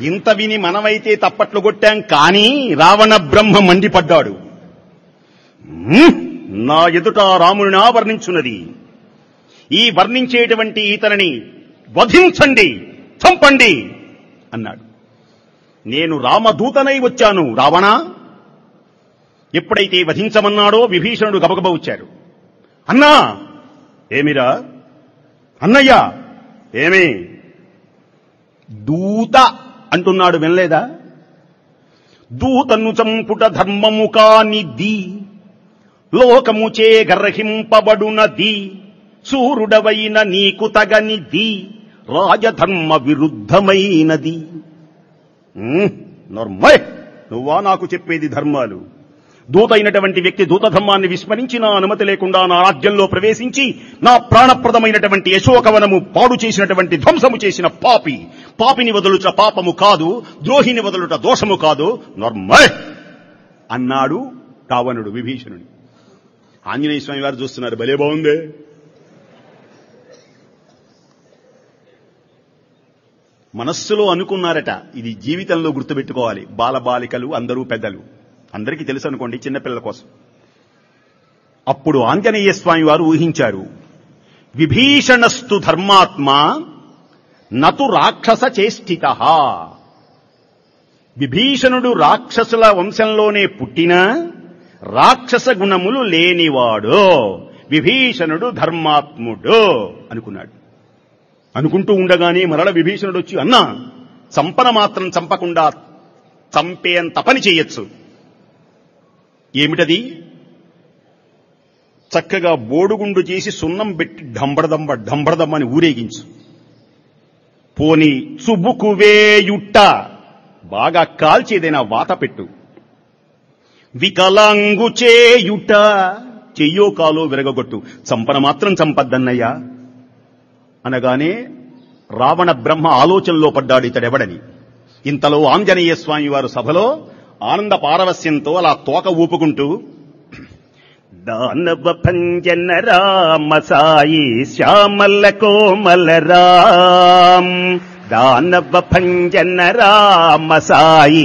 ఇంత విని మనమైతే తప్పట్లు కొట్టాం కానీ రావణ బ్రహ్మ మండిపడ్డాడు "హ్మ్, నా ఎదుట రాముని వర్ణించున్నది ఈ వర్ణించేటువంటి ఇతనిని వధించండి చంపండి అన్నాడు నేను రామదూతనై వచ్చాను రావణ ఎప్పుడైతే వధించమన్నాడో విభీషణుడు గబగబ వచ్చాడు అన్నా ఏమిరా అన్నయ్య ఏమి దూత అంటున్నాడు వినలేదా దూతను చంపుట ధర్మము కానిది లోకముచే గర్హింపబడునది సూర్యుడవైన నీకు తగనిది రాజధర్మ విరుద్ధమైనది ఉమ్, నర్మయ్ నువ్వా నాకు చెప్పేది ధర్మాలు దూత అయినటువంటి వ్యక్తి దూత ధర్మాన్ని విస్మరించి నా అనుమతి లేకుండా నా రాజ్యంలో ప్రవేశించి నా ప్రాణప్రదమైనటువంటి యశోకవనము పాడు చేసినటువంటి ధ్వంసము చేసిన పాపి పాపిని వదులుట పాపము కాదు ద్రోహిని వదులుట దోషము కాదు నర్మయ్ అన్నాడు రావణుడు విభీషణుడు ఆంజనేయ స్వామి వారు చూస్తున్నారు భలే బాగుందే మనస్సులో అనుకున్నారట ఇది జీవితంలో గుర్తుపెట్టుకోవాలి బాలబాలికలు అందరూ పెద్దలు అందరికీ తెలుసు అనుకోండి చిన్నపిల్లల కోసం అప్పుడు ఆంజనేయ స్వామి వారు ఊహించారు విభీషణస్తు ధర్మాత్మ నతు రాక్షస చేష్టిత విభీషణుడు రాక్షసుల వంశంలోనే పుట్టిన రాక్షస గుణములు లేనివాడు విభీషణుడు ధర్మాత్ముడు అనుకున్నాడు అనుకుంటూ ఉండగానే మరల విభీషణుడు వచ్చి అన్నా చంపన మాత్రం చంపకుండా చంపేంత పని చేయొచ్చు ఏమిటది చక్కగా బోడుగుండు చేసి సున్నం పెట్టి డంబడదంబ డంబడదమ్మని ఊరేగించు పోని చుబుకు వేయుట్ట బాగా కాల్చేదైనా వాత పెట్టు వికలాంగు చేయుట చెయ్యో కాలో విరగొట్టు చంపన మాత్రం చంపద్దన్నయ్యా అనగానే రావణ బ్రహ్మ ఆలోచనలో పడ్డాడు ఇతడెవడని ఇంతలో ఆంజనేయ స్వామి వారు సభలో ఆనంద పారవస్యంతో అలా తోక ఊపుకుంటూ దానవ భంజన రామ సాయి శ్యామల కోమల రామ్ దానవ భంజన రామ సాయి